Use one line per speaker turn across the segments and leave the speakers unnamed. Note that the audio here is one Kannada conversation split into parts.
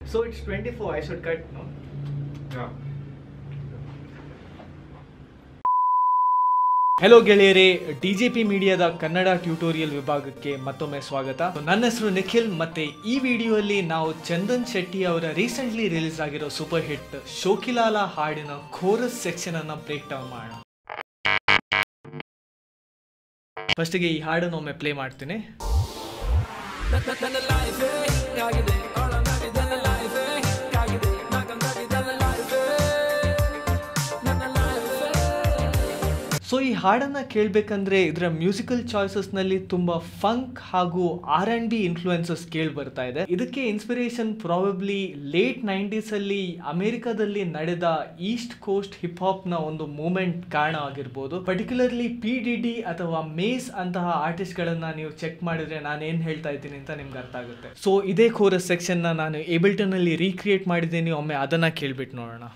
So it's 24. I should cut, no?
Yeah.
Hello ಗೆಳೆಯರೇ ಡಿ ಜೆ ಪಿ ಮೀಡಿಯಾದ ಕನ್ನಡ ಟ್ಯೂಟೋರಿಯಲ್ ವಿಭಾಗಕ್ಕೆ ಮತ್ತೊಮ್ಮೆ ಸ್ವಾಗತ ನನ್ನ ಹೆಸರು ನಿಖಿಲ್ ಮತ್ತೆ ಈ ವಿಡಿಯೋಲಿ ನಾವು ಚಂದನ್ ಶೆಟ್ಟಿ ಅವರ ರೀಸೆಂಟ್ಲಿ ರಿಲೀಸ್ ಆಗಿರೋ ಸೂಪರ್ ಹಿಟ್ ಶೋಕಿಲಾಲ ಹಾಡಿನ ಖೋರಸ್ ಸೆಕ್ಷನ್ ಅನ್ನ ಬ್ರೇಕ್ ಡೌನ್ ಮಾಡೋಣ ಫಸ್ಟಿಗೆ ಈ ಹಾಡನ್ನು ಒಮ್ಮೆ ಪ್ಲೇ ಮಾಡ್ತೀನಿ ಸೊ ಈ ಹಾಡನ್ನ ಕೇಳಬೇಕಂದ್ರೆ ಇದರ ಮ್ಯೂಸಿಕಲ್ ಚಾಯ್ಸಸ್ನಲ್ಲಿ ತುಂಬ ಫಂಕ್ ಹಾಗೂ ಆರ್ ಆ್ಯಂಡ್ ಬಿ ಇನ್ಫ್ಲೂಯೆನ್ಸಸ್ ಕೇಳಿ ಬರ್ತಾ ಇದೆ ಇದಕ್ಕೆ ಇನ್ಸ್ಪಿರೇಷನ್ ಪ್ರಾಬಬ್ಲಿ ಲೇಟ್ ನೈಂಟೀಸಲ್ಲಿ ಅಮೆರಿಕಾದಲ್ಲಿ ನಡೆದ ಈಸ್ಟ್ ಕೋಸ್ಟ್ ಹಿಪ್ ಹಾಪ್ನ ಒಂದು ಮೂಮೆಂಟ್ ಕಾರಣ ಆಗಿರ್ಬೋದು ಪರ್ಟಿಕ್ಯುಲರ್ಲಿ ಪಿ ಡಿ ಡಿ ಅಥವಾ ಮೇಸ್ ಅಂತಹ ಆರ್ಟಿಸ್ಟ್ಗಳನ್ನ ನೀವು ಚೆಕ್ ಮಾಡಿದ್ರೆ ನಾನು ಏನು ಹೇಳ್ತಾ ಇದ್ದೀನಿ ಅಂತ ನಿಮ್ಗೆ ಅರ್ಥ ಆಗುತ್ತೆ ಸೊ ಇದೇ ಕೋರಸ್ ಸೆಕ್ಷನ್ನ ನಾನು ಏಬಲ್ಟನಲ್ಲಿ ರೀಕ್ರಿಯೇಟ್ ಮಾಡಿದ್ದೀನಿ ಒಮ್ಮೆ ಅದನ್ನು ಕೇಳ್ಬಿಟ್ಟು ನೋಡೋಣ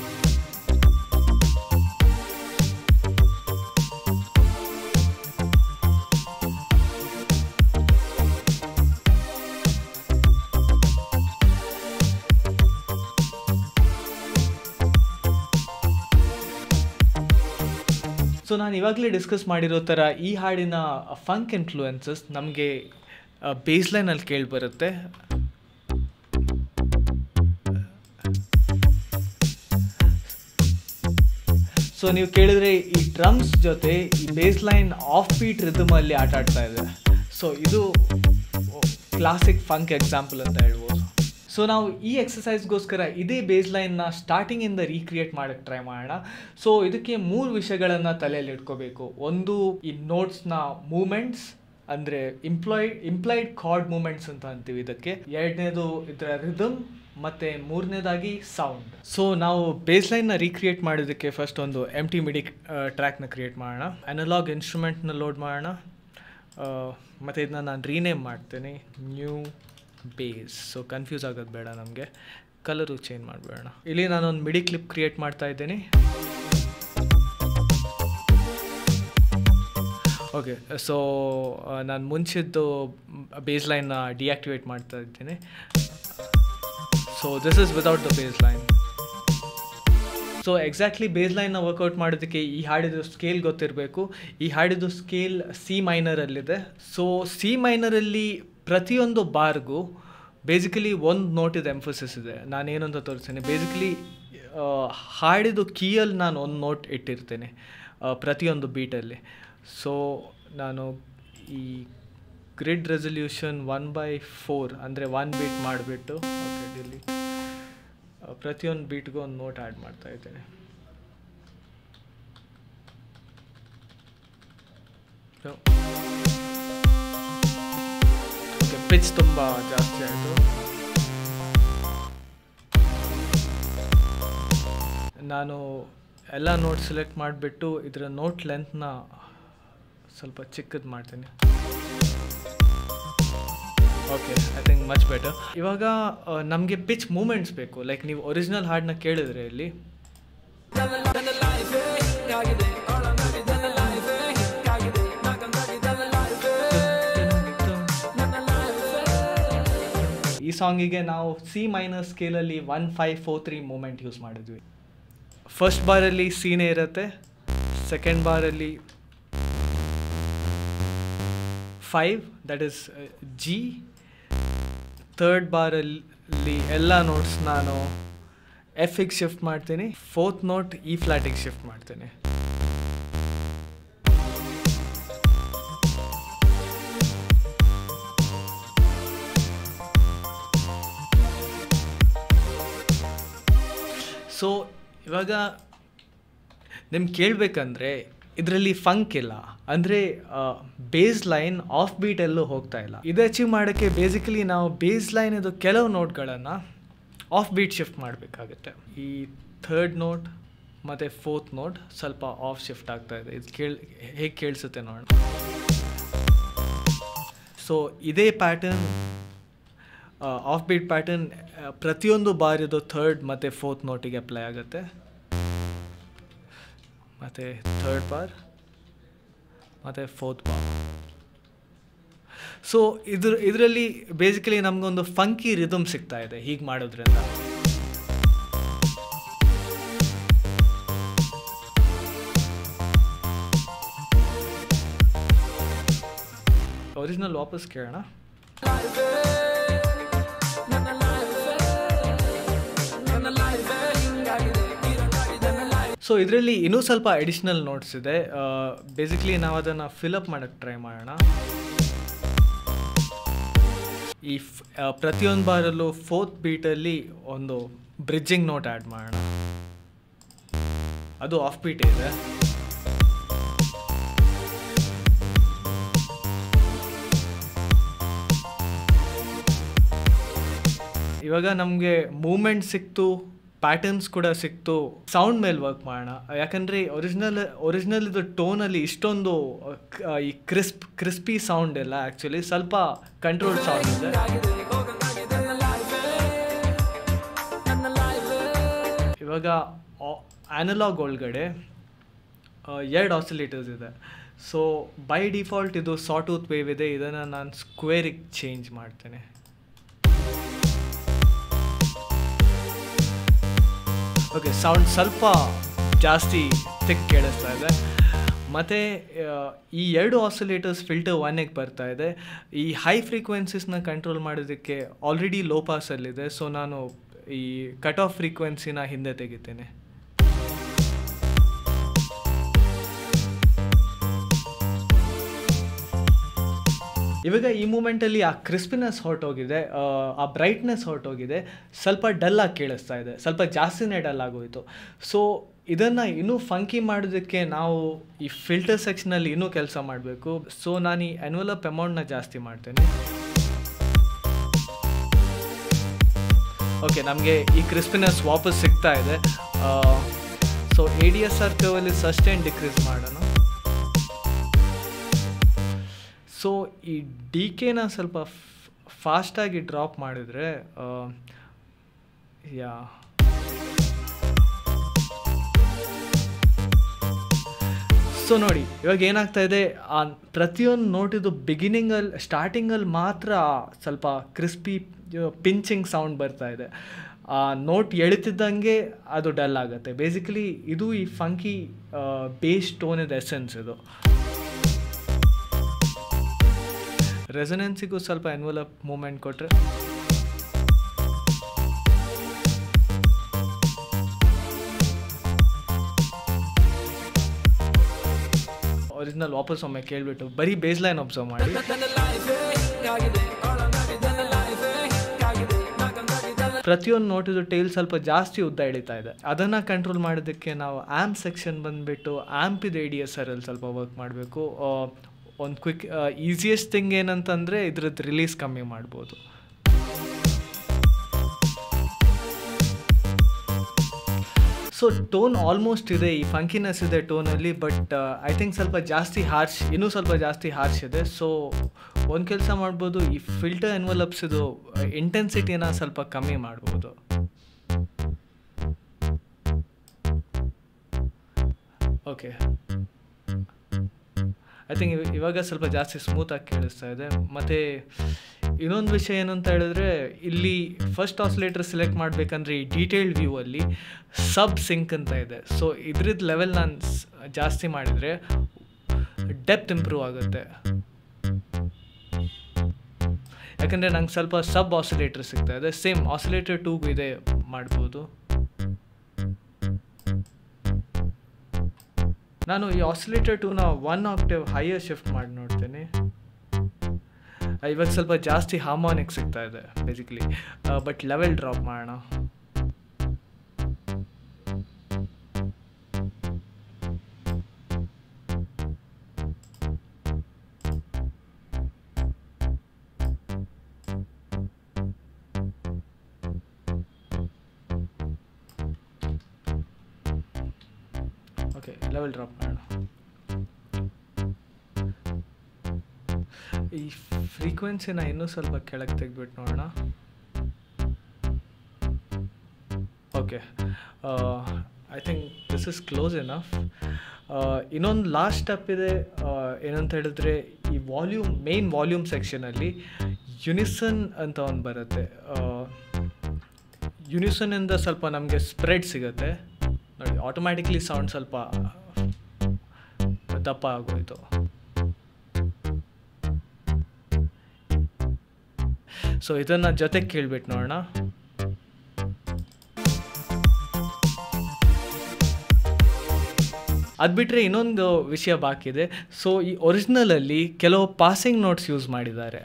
ಸೊ ನಾನು ಇವಾಗಲೇ ಡಿಸ್ಕಸ್ ಮಾಡಿರೋ ಥರ ಈ ಹಾಡಿನ ಫಂಕ್ ಇನ್ಫ್ಲೂಯೆನ್ಸಸ್ ನಮಗೆ ಬೇಸ್ಲೈನಲ್ಲಿ ಕೇಳಿ ಬರುತ್ತೆ ಸೊ ನೀವು ಕೇಳಿದ್ರೆ ಈ ಡ್ರಮ್ಸ್ ಜೊತೆ ಈ ಬೇಸ್ ಲೈನ್ ಆಫ್ ಬೀಟ್ ರಿದಮಲ್ಲಿ ಆಟ ಆಡ್ತಾ ಇದೆ ಸೊ ಇದು ಕ್ಲಾಸಿಕ್ ಫಂಕ್ ಎಕ್ಸಾಂಪಲ್ ಅಂತ ಹೇಳ್ಬೋದು ಸೊ ನಾವು ಈ ಎಕ್ಸಸೈಸ್ಗೋಸ್ಕರ ಇದೇ ಬೇಸ್ ಲೈನ್ನ ಸ್ಟಾರ್ಟಿಂಗಿಂದ ರೀಕ್ರಿಯೇಟ್ ಮಾಡೋಕ್ಕೆ ಟ್ರೈ ಮಾಡೋಣ ಸೊ ಇದಕ್ಕೆ ಮೂರು ವಿಷಯಗಳನ್ನು ತಲೆಯಲ್ಲಿ ಇಟ್ಕೋಬೇಕು ಒಂದು ಈ ನೋಟ್ಸ್ನ ಮೂಮೆಂಟ್ಸ್ ಅಂದರೆ ಇಂಪ್ಲಾಯ್ಡ್ ಇಂಪ್ಲಾಯ್ಡ್ ಕಾರ್ಡ್ ಮೂಮೆಂಟ್ಸ್ ಅಂತ ಅಂತೀವಿ ಇದಕ್ಕೆ ಎರಡನೇದು ಇದರ ರಿದಮ್ ಮತ್ತು ಮೂರನೇದಾಗಿ ಸೌಂಡ್ ಸೊ ನಾವು ಬೇಸ್ ಲೈನ್ನ ರೀಕ್ರಿಯೇಟ್ ಮಾಡೋದಕ್ಕೆ ಫಸ್ಟ್ ಒಂದು ಎಮ್ ಟಿ ಮಿಡಿ ಟ್ರ್ಯಾಕ್ನ ಕ್ರಿಯೇಟ್ ಮಾಡೋಣ ಅನಲಾಗ್ ಇನ್ಸ್ಟ್ರೂಮೆಂಟ್ನ ಲೋಡ್ ಮಾಡೋಣ ಮತ್ತು ಇದನ್ನ ನಾನು ರೀನೇಮ್ ಮಾಡ್ತೀನಿ ನ್ಯೂ ಬೇಸ್ ಸೊ ಕನ್ಫ್ಯೂಸ್ ಆಗೋದು ಬೇಡ ನಮಗೆ ಕಲರು ಚೇಂಜ್ ಮಾಡಬೇಡ ಇಲ್ಲಿ ನಾನೊಂದು ಮಿಡಿ ಕ್ಲಿಪ್ ಕ್ರಿಯೇಟ್ ಮಾಡ್ತಾ ಇದ್ದೀನಿ ಓಕೆ ಸೊ ನಾನು ಮುಂಚಿದ್ದು ಬೇಸ್ ಲೈನ್ನ ಡಿಆಕ್ಟಿವೇಟ್ ಮಾಡ್ತಾ ಇದ್ದೀನಿ so this is without the bass line so exactly bass ಲೈನ್ನ ವರ್ಕೌಟ್ ಮಾಡೋದಕ್ಕೆ ಈ ಹಾಡಿದು ಸ್ಕೇಲ್ ಗೊತ್ತಿರಬೇಕು ಈ ಹಾಡಿದು ಸ್ಕೇಲ್ ಸಿ ಮೈನರಲ್ಲಿದೆ ಸೊ ಸಿ ಮೈನರಲ್ಲಿ ಪ್ರತಿಯೊಂದು ಬಾರ್ಗೂ ಬೇಸಿಕಲಿ ಒಂದು ನೋಟಿದ ಎಂಫೋಸಿಸ್ ಇದೆ ನಾನೇನಂತ ತೋರಿಸ್ತೀನಿ ಬೇಸಿಕಲಿ ಹಾಡಿದು ಕೀಯಲ್ಲಿ ನಾನು ಒಂದು ನೋಟ್ ಇಟ್ಟಿರ್ತೀನಿ ಪ್ರತಿಯೊಂದು ಬೀಟಲ್ಲಿ ಸೊ ನಾನು ಈ grid resolution one by four ಅಂದರೆ ಒನ್ ಬೀಟ್ ಮಾಡಿಬಿಟ್ಟು ಓಕೆ ಡಿಲೀಟ್ ಪ್ರತಿಯೊಂದು ಬೀಟ್ಗೂ ಒಂದು ನೋಟ್ ಆ್ಯಡ್ ಮಾಡ್ತಾ ಇದ್ದೇನೆ ಓಕೆ ಪಿಚ್ ತುಂಬ ಜಾಸ್ತಿ ಆಯಿತು ನಾನು ಎಲ್ಲ ನೋಟ್ ಸೆಲೆಕ್ಟ್ ಮಾಡಿಬಿಟ್ಟು ಇದರ ನೋಟ್ ಲೆಂತ್ನ ಸ್ವಲ್ಪ ಚಿಕ್ಕದು ಮಾಡ್ತೀನಿ okay I think much better ಇವಾಗ ನಮಗೆ ಪಿಚ್ ಮೂಮೆಂಟ್ಸ್ ಬೇಕು ಲೈಕ್ ನೀವು ಒರಿಜಿನಲ್ ಹಾಡನ್ನ ಕೇಳಿದ್ರೆ ಇಲ್ಲಿ ಈ ಸಾಂಗಿಗೆ ನಾವು ಸಿ ಮೈನರ್ ಸ್ಕೇಲಲ್ಲಿ one five four three movement use ಮಾಡಿದ್ವಿ ಫಸ್ಟ್ ಬಾರಲ್ಲಿ ಸಿನೇ ಇರುತ್ತೆ ಸೆಕೆಂಡ್ ಬಾರಲ್ಲಿ five that is G third ಬಾರಲ್ಲಿ ಎಲ್ಲ ನೋಟ್ಸ್ ನಾನು ಎಫಿಗೆ ಶಿಫ್ಟ್ ಮಾಡ್ತೀನಿ ಫೋರ್ತ್ ನೋಟ್ ಈ ಫ್ಲ್ಯಾಟಿಗೆ ಶಿಫ್ಟ್ ಮಾಡ್ತೀನಿ ಸೊ ಇವಾಗ ನಿಮ್ಗೆ ಕೇಳಬೇಕಂದ್ರೆ ಇದರಲ್ಲಿ ಫಂಕ್ ಇಲ್ಲ ಅಂದರೆ ಬೇಸ್ ಲೈನ್ ಆಫ್ ಬೀಟ್ ಎಲ್ಲೂ ಹೋಗ್ತಾ ಇಲ್ಲ ಇದು ಅಚೀವ್ ಮಾಡೋಕ್ಕೆ ಬೇಸಿಕಲಿ ನಾವು ಬೇಸ್ ಲೈನ್ ಇದು ಕೆಲವು ನೋಟ್ಗಳನ್ನು ಆಫ್ ಬೀಟ್ ಶಿಫ್ಟ್ ಮಾಡಬೇಕಾಗುತ್ತೆ ಈ ಥರ್ಡ್ ನೋಟ್ ಮತ್ತು ಫೋರ್ತ್ ನೋಟ್ ಸ್ವಲ್ಪ ಆಫ್ ಶಿಫ್ಟ್ ಆಗ್ತಾ ಇದೆ ಇದು ಕೇಳಿ ಹೇಗೆ ಕೇಳಿಸುತ್ತೆ ನೋಡೋಣ ಸೊ ಇದೇ ಪ್ಯಾಟರ್ನ್ ಆಫ್ ಬೀಟ್ ಪ್ಯಾಟರ್ನ್ ಪ್ರತಿಯೊಂದು ಬಾರಿದು ಥರ್ಡ್ ಮತ್ತು ಫೋರ್ತ್ ನೋಟಿಗೆ ಅಪ್ಲೈ ಆಗುತ್ತೆ ಮತ್ತು ಥರ್ಡ್ ಬಾರ್ ಮತ್ತು ಫೋರ್ತ್ ಬಾರ್ ಸೊ ಇದ್ರ ಇದರಲ್ಲಿ ಬೇಸಿಕಲಿ ನಮಗೊಂದು ಫಂಕಿ ರಿದಮ್ ಸಿಗ್ತಾ ಇದೆ ಹೀಗೆ ಮಾಡೋದ್ರಿಂದ ಒರಿಜಿನಲ್ ವಾಪಸ್ ಕೇಳೋಣ ಸೊ ಇದರಲ್ಲಿ ಇನ್ನೂ ಸ್ವಲ್ಪ ಅಡಿಷ್ನಲ್ ನೋಟ್ಸ್ ಇದೆ ಬೇಸಿಕ್ಲಿ ನಾವು ಅದನ್ನು ಫಿಲಪ್ ಮಾಡೋಕ್ಕೆ ಟ್ರೈ ಮಾಡೋಣ ಈ ಫ್- ಆ, ಪ್ರತಿಯೊಂದು ಬಾರಲ್ಲೂ ಫೋರ್ತ್ ಬೀಟಲ್ಲಿ ಒಂದು ಬ್ರಿಡ್ಜಿಂಗ್ ನೋಟ್ ಆ್ಯಡ್ ಮಾಡೋಣ ಅದು ಆಫ್ ಬೀಟ್ ಇದೆ ಇವಾಗ ನಮಗೆ ಮೂಮೆಂಟ್ ಸಿಕ್ತು ಪ್ಯಾಟರ್ನ್ಸ್ ಕೂಡ ಸಿಕ್ತು ಸೌಂಡ್ ಮೇಲೆ ವರ್ಕ್ ಮಾಡೋಣ ಯಾಕಂದರೆ ಒರಿಜಿನಲ್ ಒರಿಜಿನಲ್ ಇದು ಟೋನಲ್ಲಿ ಇಷ್ಟೊಂದು ಆ, ಕ- ಆ, ಈ ಕ್ರಿಸ್ಪ್ ಕ್ರಿಸ್ಪಿ ಸೌಂಡ್ ಇಲ್ಲ ಆ್ಯಕ್ಚುಲಿ ಸ್ವಲ್ಪ ಕಂಟ್ರೋಲ್ ಸೌಂಡ್ ಇದೆ ಇವಾಗ ಆನಲಾಗ್ ಒಳಗಡೆ ಎರಡು ಆಸಿಲೇಟರ್ಸ್ ಇದೆ ಸೊ ಬೈ ಡಿಫಾಲ್ಟ್ ಇದು ಸಾಟೂತ್ ವೇವ್ ಇದೆ ಇದನ್ನು ನಾನು ಸ್ಕ್ವೇರಿಗೆ ಚೇಂಜ್ ಮಾಡ್ತೇನೆ ಓಕೆ ಸೌಂಡ್ ಸ್ವಲ್ಪ ಜಾಸ್ತಿ ತಿಕ್ ಕೇಳಿಸ್ತಾ ಇದೆ ಮತ್ತು ಈ ಎರಡು ಆಸಿಲೇಟರ್ಸ್ ಫಿಲ್ಟರ್ ಒನ್ಗೆ ಬರ್ತಾ ಇದೆ ಈ ಹೈ ಫ್ರೀಕ್ವೆನ್ಸೀಸ್ನ ಕಂಟ್ರೋಲ್ ಮಾಡೋದಕ್ಕೆ ಆಲ್ರೆಡಿ ಲೋ ಪಾಸಲ್ಲಿದೆ ಸೊ ನಾನು ಈ ಕಟ್ ಆಫ್ ಫ್ರೀಕ್ವೆನ್ಸಿನ ಹಿಂದೆ ತೆಗಿತೇನೆ ಇವಾಗ ಈ ಮೂಮೆಂಟಲ್ಲಿ ಆ ಕ್ರಿಸ್ಪಿನೆಸ್ ಹೊರಟೋಗಿದೆ ಆ ಬ್ರೈಟ್ನೆಸ್ ಹೊರಟೋಗಿದೆ ಸ್ವಲ್ಪ ಡಲ್ ಆಗಿ ಕೇಳಿಸ್ತಾ ಇದೆ ಸ್ವಲ್ಪ ಜಾಸ್ತಿನೇ ಡಲ್ ಆಗೋಯಿತು ಸೊ ಇದನ್ನು ಇನ್ನೂ ಫಂಕಿ ಮಾಡೋದಕ್ಕೆ ನಾವು ಈ ಫಿಲ್ಟರ್ ಸೆಕ್ಷನಲ್ಲಿ ಇನ್ನೂ ಕೆಲಸ ಮಾಡಬೇಕು ಸೊ ನಾನು ಈ ಎನ್ವಲಪ್ ಅಮೌಂಟ್ನ ಜಾಸ್ತಿ ಮಾಡ್ತೇನೆ ಓಕೆ ನಮಗೆ ಈ ಕ್ರಿಸ್ಪಿನೆಸ್ ವಾಪಸ್ ಸಿಗ್ತಾ ಇದೆ so A D S R ಕರ್ವಲ್ಲಿ ಸಸ್ಟೈನ್ ಡಿಕ್ರೀಸ್ ಮಾಡೋಣ ಸೊ ಈ ಡಿ ಕೆನ ಸ್ವಲ್ಪ ಫಾಸ್ಟಾಗಿ ಡ್ರಾಪ್ ಮಾಡಿದರೆ ಯಾ ಸೊ ನೋಡಿ ಇವಾಗ ಏನಾಗ್ತಾ ಇದೆ ಆ ಪ್ರತಿಯೊಂದು ನೋಟಿದು ಬಿಗಿನಿಂಗಲ್ಲಿ ಸ್ಟಾರ್ಟಿಂಗಲ್ಲಿ ಮಾತ್ರ ಸ್ವಲ್ಪ ಕ್ರಿಸ್ಪಿ ಪಿಂಚಿಂಗ್ ಸೌಂಡ್ ಬರ್ತಾ ಇದೆ ಆ ನೋಟ್ ಎಳಿತಿದ್ದಂಗೆ ಅದು ಡಲ್ ಆಗುತ್ತೆ ಬೇಸಿಕಲಿ ಇದು ಈ ಫಂಕಿ ಬೇಸ್ ಟೋನದ ಎಸೆನ್ಸ್ ಇದು ರೆಸನೆನ್ಸಿಗೂ ಸ್ವಲ್ಪ ಎನ್ವಲಪ್ ಮೂಮೆಂಟ್ ಕೊಟ್ಟರೆ ಒರಿಜಿನಲ್ ವಾಪಸ್ ಒಮ್ಮೆ ಕೇಳಿಬಿಟ್ಟು ಬರೀ ಬೇಸ್ ಲೈನ್ ಅಬ್ಸರ್ವ್ ಮಾಡಿ ಪ್ರತಿಯೊಂದು ನೋಟಿದು ಟೈಲ್ ಸ್ವಲ್ಪ ಜಾಸ್ತಿ ಉದ್ದ ಎಳಿತಾ ಇದೆ ಅದನ್ನು ಕಂಟ್ರೋಲ್ ಮಾಡೋದಕ್ಕೆ ನಾವು ಆ್ಯಂಪ್ ಸೆಕ್ಷನ್ ಬಂದುಬಿಟ್ಟು ಆ್ಯಂಪ್ ಇದೆ ಡಿ ಎಸ್ ಆರಲ್ಲಿ ಸ್ವಲ್ಪ ವರ್ಕ್ ಮಾಡಬೇಕು ಒಂದು ಕ್ವಿಕ್ ಈಸಿಯೆಸ್ಟ್ ಥಿಂಗ್ ಏನಂತಂದರೆ ಇದ್ರದ್ದು ರಿಲೀಸ್ ಕಮ್ಮಿ ಮಾಡ್ಬೋದು ಸೊ ಟೋನ್ ಆಲ್ಮೋಸ್ಟ್ ಇದೆ ಈ ಫಂಕಿನೆಸ್ ಇದೆ ಟೋನಲ್ಲಿ ಬಟ್ ಐ ಥಿಂಕ್ ಸ್ವಲ್ಪ ಜಾಸ್ತಿ ಹಾರ್ಶ್ ಇನ್ನೂ ಸ್ವಲ್ಪ ಜಾಸ್ತಿ ಹಾರ್ಶ್ ಇದೆ ಸೊ ಒಂದು ಕೆಲಸ ಮಾಡ್ಬೋದು ಈ ಫಿಲ್ಟರ್ ಎನ್ವಲಪ್ಸ್ ಇದು ಇಂಟೆನ್ಸಿಟಿನ ಸ್ವಲ್ಪ ಕಮ್ಮಿ ಮಾಡ್ಬೋದು ಓಕೆ ಐ ಥಿಂಕ್ ಇವಾಗ ಸ್ವಲ್ಪ ಜಾಸ್ತಿ ಸ್ಮೂತಾಗಿ ಕೇಳಿಸ್ತಾ ಇದೆ ಮತ್ತು ಇನ್ನೊಂದು ವಿಷಯ ಏನು ಅಂತ ಹೇಳಿದ್ರೆ ಇಲ್ಲಿ ಫಸ್ಟ್ ಆಸಿಲೇಟರ್ ಸೆಲೆಕ್ಟ್ ಮಾಡಬೇಕಂದ್ರೆ ಈ ಡೀಟೇಲ್ಡ್ ವ್ಯೂ ಅಲ್ಲಿ ಸಬ್ ಸಿಂಕ್ ಅಂತ ಇದೆ ಸೊ ಇದ್ರದ್ದು ಲೆವೆಲ್ ನಾನು ಜಾಸ್ತಿ ಮಾಡಿದರೆ ಡೆಪ್ತ್ ಇಂಪ್ರೂವ್ ಆಗುತ್ತೆ ಯಾಕಂದರೆ ನಂಗೆ ಸ್ವಲ್ಪ ಸಬ್ ಆಸಿಲೇಟರ್ ಸಿಗ್ತಾ ಇದೆ ಸೇಮ್ ಆಸಿಲೇಟರ್ ಟೂಗೂ ಇದೆ ಮಾಡ್ಬೋದು ನಾನು ಈ ಆಸಿಲೇಟರ್ ಟೂನ ಒನ್ ಆಕ್ಟಿವ್ ಹೈಯರ್ ಶಿಫ್ಟ್ ಮಾಡಿ ನೋಡ್ತೇನೆ ಇವಾಗ ಸ್ವಲ್ಪ ಜಾಸ್ತಿ ಹಾರ್ಮೋನಿಕ್ ಸಿಗ್ತಾ ಇದೆ ಬೇಸಿಕಲಿ ಬಟ್ ಲೆವೆಲ್ ಡ್ರಾಪ್ ಮಾಡೋಣ ಓಕೆ ಲೆವೆಲ್ ಡ್ರಾಪ್ ಮಾಡೋಣ ಈ ಫ್ರೀಕ್ವೆನ್ಸಿನ ಇನ್ನೂ ಸ್ವಲ್ಪ ಕೆಳಗೆ ತೆಗೆದ್ಬಿಟ್ಟು ನೋಡೋಣ okay I think this is close enough ಇನ್ನೊಂದು ಲಾಸ್ಟ್ ಸ್ಟೆಪ್ ಇದೆ ಆ, ಏನಂತ ಹೇಳಿದ್ರೆ ಈ ವಾಲ್ಯೂಮ್ ಮೇನ್ ವಾಲ್ಯೂಮ್ ಸೆಕ್ಷನಲ್ಲಿ ಯುನಿಸನ್ ಅಂತ ಒಂದು ಬರುತ್ತೆ ಯುನಿಸನ್ನಿಂದ ಸ್ವಲ್ಪ ನಮಗೆ ಸ್ಪ್ರೆಡ್ ಸಿಗುತ್ತೆ ನೋಡಿ ಆಟೋಮ್ಯಾಟಿಕ್ಲಿ ಸೌಂಡ್ ಸ್ವಲ್ಪ ದಪ್ಪ ಆಗೋಯ್ತು ಸೊ ಇದನ್ನು ಜೊತೆಗೆ ಕೇಳ್ಬಿಟ್ಟು ನೋಡೋಣ ಅದು ಬಿಟ್ಟರೆ ಇನ್ನೊಂದು ವಿಷಯ ಬಾಕಿ ಇದೆ ಸೊ ಈ ಒರಿಜಿನಲಲ್ಲಿ ಕೆಲವು ಪಾಸಿಂಗ್ ನೋಟ್ಸ್ ಯೂಸ್ ಮಾಡಿದ್ದಾರೆ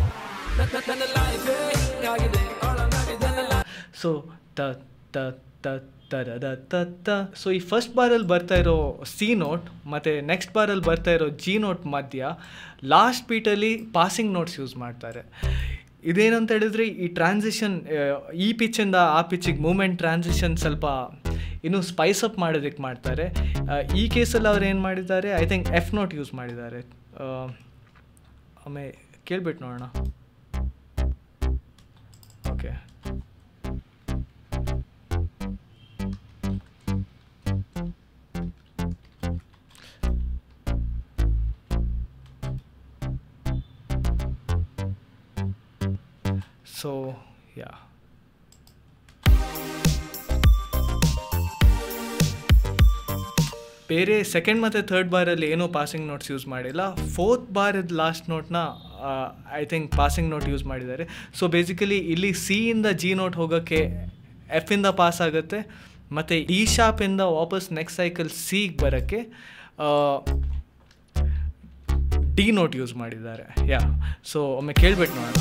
ಸೊ ತ ತ ತ ತರದ ತ ತ ಸೊ ಈ ಫಸ್ಟ್ ಬಾರಲ್ಲಿ ಬರ್ತಾ ಇರೋ ಸಿ ನೋಟ್ ಮತ್ತು ನೆಕ್ಸ್ಟ್ ಬಾರಲ್ಲಿ ಬರ್ತಾ ಇರೋ ಜಿ ನೋಟ್ ಮಧ್ಯ ಲಾಸ್ಟ್ ಬೀಟಲ್ಲಿ ಪಾಸಿಂಗ್ ನೋಟ್ಸ್ ಯೂಸ್ ಮಾಡ್ತಾರೆ ಇದೇನಂತ ಹೇಳಿದ್ರೆ ಈ ಟ್ರಾನ್ಸಿಷನ್ ಈ ಪಿಚ್ಚಿಂದ ಆ ಪಿಚ್ಚಿಗೆ ಮೂಮೆಂಟ್ ಟ್ರಾನ್ಸಿಷನ್ ಸ್ವಲ್ಪ ಇನ್ನೂ ಸ್ಪೈಸ್ ಅಪ್ ಮಾಡೋದಕ್ಕೆ ಮಾಡ್ತಾರೆ ಆ, ಈ ಕೇಸಲ್ಲಿ ಅವ್ರು ಏನು ಮಾಡಿದ್ದಾರೆ I think F note use ಮಾಡಿದ್ದಾರೆ ಆ, ಆಮೇಲೆ ಕೇಳ್ಬಿಟ್ಟು ನೋಡೋಣ ಓಕೆ ಸೊ ಯಾ ಬೇರೆ ಸೆಕೆಂಡ್ ಮತ್ತು ಥರ್ಡ್ ಬಾರಲ್ಲಿ ಏನೂ ಪಾಸಿಂಗ್ ನೋಟ್ಸ್ ಯೂಸ್ ಮಾಡಿಲ್ಲ ಫೋರ್ತ್ ಬಾರದ ಲಾಸ್ಟ್ ನೋಟ್ನ I think passing note use ಮಾಡಿದ್ದಾರೆ ಸೊ ಬೇಸಿಕಲಿ ಇಲ್ಲಿ ಸಿ ಇಂದ ಜಿ ನೋಟ್ ಹೋಗೋಕ್ಕೆ ಎಫಿಂದ ಪಾಸ್ ಆಗುತ್ತೆ ಮತ್ತು ಡಿ ಶಾಪಿಂದ ವಾಪಸ್ ನೆಕ್ಸ್ಟ್ ಸೈಕಲ್ ಸಿಗೆ ಬರೋಕ್ಕೆ ಡಿ ನೋಟ್ ಯೂಸ್ ಮಾಡಿದ್ದಾರೆ ಯಾ ಸೊ ಒಮ್ಮೆ ಕೇಳ್ಬಿಟ್ಟು ನೋಡೋಣ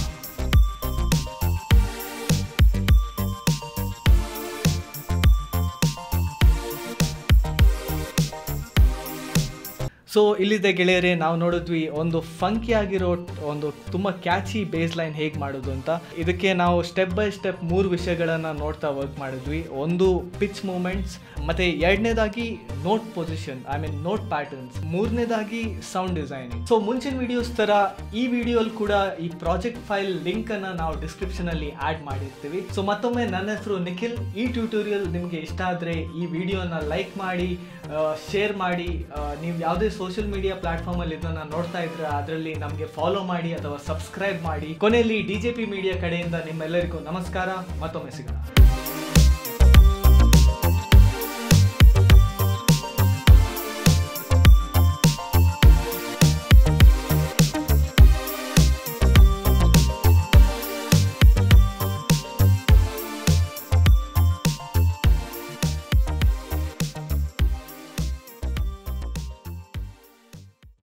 ಸೊ ಇಲ್ಲಿದೆ ಗೆಳೆಯರೇ ನಾವು ನೋಡಿದ್ವಿ ಒಂದು ಫಂಕಿ ಆಗಿರೋ ಒಂದು ತುಂಬ ಕ್ಯಾಚಿ ಬೇಸ್ ಲೈನ್ ಹೇಗೆ ಮಾಡೋದು ಅಂತ ಇದಕ್ಕೆ ನಾವು ಸ್ಟೆಪ್ ಬೈ ಸ್ಟೆಪ್ ಮೂರು ವಿಷಯಗಳನ್ನು ನೋಡ್ತಾ ವರ್ಕ್ ಮಾಡಿದ್ವಿ ಒಂದು ಪಿಚ್ ಮೂಮೆಂಟ್ಸ್ ಮತ್ತು ಎರಡನೇದಾಗಿ note position I mean note patterns ಮೂರನೇದಾಗಿ ಸೌಂಡ್ ಡಿಸೈನಿಂಗ್ ಸೊ ಮುಂಚಿನ ವಿಡಿಯೋಸ್ ಥರ ಈ ವಿಡಿಯೋಲಿ ಕೂಡ ಈ ಪ್ರಾಜೆಕ್ಟ್ ಫೈಲ್ ಲಿಂಕನ್ನು ನಾವು ಡಿಸ್ಕ್ರಿಪ್ಷನಲ್ಲಿ ಆ್ಯಡ್ ಮಾಡಿರ್ತೀವಿ ಸೊ ಮತ್ತೊಮ್ಮೆ ನನ್ನ ಹೆಸರು ನಿಖಿಲ್ ಈ ಟ್ಯೂಟೋರಿಯಲ್ ನಿಮಗೆ ಇಷ್ಟ ಆದರೆ ಈ ವಿಡಿಯೋನ ಲೈಕ್ ಮಾಡಿ ಶೇರ್ ಮಾಡಿ ನೀವು ಯಾವುದೇ ಸೋಷಿಯಲ್ ಮೀಡಿಯಾ ಪ್ಲಾಟ್ಫಾರ್ಮಲ್ಲಿ ಇದನ್ನು ನೋಡ್ತಾ ಇದ್ರೆ ಅದರಲ್ಲಿ ನಮಗೆ ಫಾಲೋ ಮಾಡಿ ಅಥವಾ ಸಬ್ಸ್ಕ್ರೈಬ್ ಮಾಡಿ ಕೊನೆಯಲ್ಲಿ ಡಿ ಜೆ ಪಿ ಮೀಡಿಯಾ ಕಡೆಯಿಂದ ನಿಮ್ಮೆಲ್ಲರಿಗೂ ನಮಸ್ಕಾರ ಮತ್ತೊಮ್ಮೆ ಸಿಗೋಣ